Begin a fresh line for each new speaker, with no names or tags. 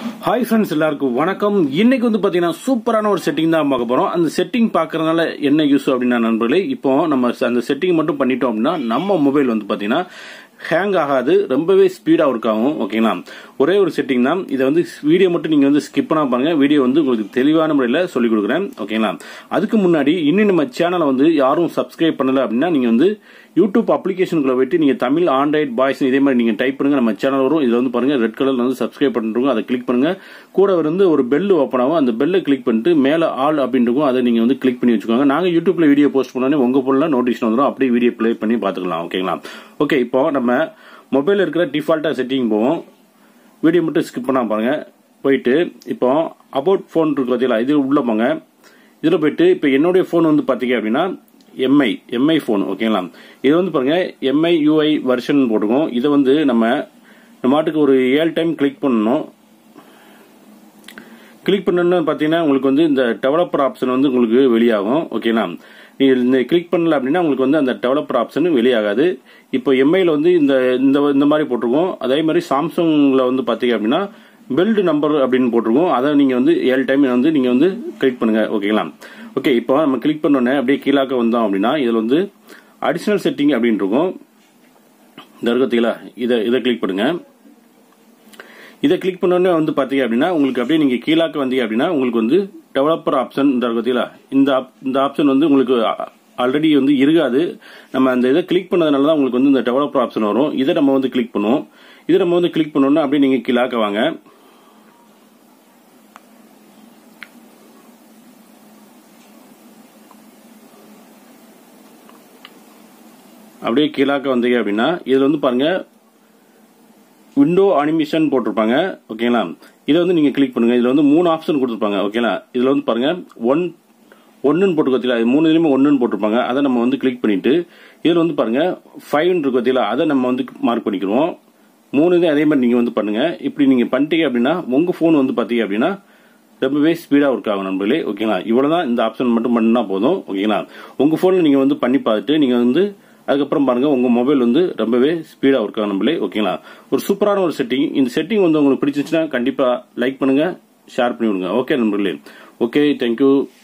hi friends எல்லாருக்கும் வணக்கம் இன்னைக்கு வந்து பாத்தீங்கன்னா சூப்பரான ஒரு செட்டிங் தான் பார்க்க போறோம் அந்த செட்டிங் பார்க்கறதுனால என்ன யூஸ் அப்படின்னா நண்பர்களே இப்போ நம்ம அந்த செட்டிங் மட்டும் பண்ணிட்டோம் அப்படின்னா நம்ம மொபைல் வந்து பாத்தீங்கன்னா ஹேங் ஆகாது ரொம்பவே ஸ்பீடா ஒர்க் ஆகும் ஓகேங்களா ஒரே ஒரு செட்டிங் தான் இதை வந்து வீடியோ மட்டும் நீங்க வந்து ஸ்கிப் பண்ணா பாருங்க வீடியோ வந்து உங்களுக்கு தெளிவான முறையில் சொல்லிக் கொடுக்குறேன் ஓகேங்களா அதுக்கு முன்னாடி இன்னும் நம்ம சேனலை வந்து யாரும் சப்ஸ்கிரைப் பண்ணல அப்படின்னா நீங்க வந்து யூடியூப் அப்ளிகேஷனுக்குள்ள போயிட்டு நீங்க தமிழ் ஆண்ட்ராய்ட் பாய்ஸ் இதே மாதிரி நீங்க டைப் பண்ணுங்க நம்ம சேனல் வரும் இதுல வந்து பாருங்க ரெட் கலர்ல வந்து சப்ஸ்கிரைப் பண்ணிருக்கோம் அதை கிளிக் பண்ணுங்க கூட வந்து ஒரு பெல் ஓப்பன் ஆகும் அந்த பெல்லை கிளிக் பண்ணிட்டு மேல ஆல் அப்படின்னு இருக்கும் அதை நீங்க வந்து கிளிக் பண்ணி வச்சுக்கோங்க நாங்க யூடியூப்ல வீடியோ போஸ்ட் பண்ணோன்னே உங்க போன்ல நோட்டிஃபிகேஷன் வந்துடும் அப்படியே வீடியோ ப்ளே பண்ணி பாத்துக்கலாம் ஓகேங்களா ஓகே இப்போ நம்ம மொபைல் இருக்கிற டிஃபால்ட்டா செட்டிங் போவோம் வீடியோ மட்டும் ஸ்கிப் பண்ணாம பாருங்க போயிட்டு இப்போ அபவுட் ஃபோன் இருக்கு பார்த்தீங்களா இது உள்ள போங்க இதுல போயிட்டு இப்போ என்னுடைய ஃபோன் வந்து பாத்தீங்க அப்படின்னா எம்ஐ எம்ஐ ஃபோன் ஓகேங்களா இது வந்து பாருங்க எம்ஐ யூஐ வெர்ஷன் போட்டுக்கோம் இதை வந்து நம்ம நம்ம மாட்டுக்கு ஒரு ஏழு டைம் கிளிக் பண்ணணும் கிளிக் பண்ணணும்னு பார்த்தீங்கன்னா உங்களுக்கு வந்து இந்த டெவலப்பர் ஆப்ஷன் வந்து உங்களுக்கு வெளியாகும் ஓகேங்களா நீங்க இந்த கிளிக் பண்ணல அப்படின்னா உங்களுக்கு வந்து அந்த டெவலப்பர் ஆப்ஷன் வெளியாகாது இப்போ எம்ஐல வந்து இந்த இந்த இந்த மாதிரி போட்டிருக்கோம் அதே மாதிரி சாம்சங்ல வந்து பார்த்தீங்க அப்படின்னா பில்டு நம்பர் அப்படின்னு போட்டிருக்கோம் அதை நீங்க வந்து ஏழு டைம் வந்து நீங்க வந்து கிளிக் பண்ணுங்க ஓகேங்களா ஓகே இப்போ நம்ம கிளிக் பண்ணோன்னே அப்படியே கீழாக்க வந்தோம் அப்படின்னா இதில் வந்து அடிஷனல் செட்டிங் அப்படின்னு இருக்கும் இந்த இருக்கீங்களா இதை இதை கிளிக் பண்ணுங்க இதை கிளிக் பண்ணோடனே வந்து பாத்தீங்க அப்படின்னா உங்களுக்கு அப்படியே நீங்க கீழாக்க வந்தீங்க அப்படின்னா உங்களுக்கு வந்து டெவலப்பர் ஆப்ஷன் இந்த பார்த்தீங்களா இந்த op- இந்த ஆப்ஷன் வந்து உங்களுக்கு ஆல்ரெடி வந்து இருக்காது நம்ம அந்த இதை கிளிக் பண்ணதுனால தான் உங்களுக்கு வந்து இந்த டெவலப்பர் ஆப்ஷன் வரும் இதை நம்ம வந்து கிளிக் பண்ணுவோம் இதை நம்ம வந்து கிளிக் பண்ணோம்னா அப்படியே நீங்க கீழாக்க வாங்க அப்படியே கீழாக்க வந்தீங்க அப்படின்னா இதுல வந்து பாருங்க விண்டோ அனிமேஷன் போட்டிருப்பாங்க ஓகேங்களா இதை வந்து நீங்க கிளிக் பண்ணுங்க இதுல வந்து மூணு ஆப்ஷன் கொடுத்துருப்பாங்க ஓகேங்களா இதுல வந்து பாருங்க ஒன் ஒன்னுன்னு போட்டு பார்த்தீங்களா மூணு இதுலயுமே ஒன்னுன்னு போட்டிருப்பாங்க அதை நம்ம வந்து கிளிக் பண்ணிட்டு இதுல வந்து பாருங்க ஃபைவ் இருக்கு பார்த்தீங்களா அதை நம்ம வந்து மார்க் பண்ணிக்கிறோம் மூணு இது அதே மாதிரி நீங்க வந்து பண்ணுங்க இப்படி நீங்க பண்ணிட்டீங்க அப்படின்னா உங்க போன் வந்து பாத்தீங்க அப்படின்னா ரொம்பவே ஸ்பீடா ஒர்க் ஆகும் நண்பர்களே ஓகேங்களா இவ்வளவுதான் இந்த ஆப்ஷன் மட்டும் பண்ணா போதும் ஓகேங்களா உங்க போன்ல நீங்க வந்து பண்ணி பார்த்துட்டு நீங்க வந்து அதுக்கப்புறம் பாருங்க உங்க மொபைல் வந்து ரொம்பவே ஸ்பீடா ஒர்க் ஆகும் நண்பர்களே ஓகேங்களா ஒரு சூப்பரான ஒரு செட்டிங் இந்த செட்டிங் வந்து உங்களுக்கு பிடிச்சிச்சுன்னா கண்டிப்பா லைக் பண்ணுங்க ஷேர் பண்ணி விடுங்க ஓகே நண்பர்களே ஓகே தேங்க்யூ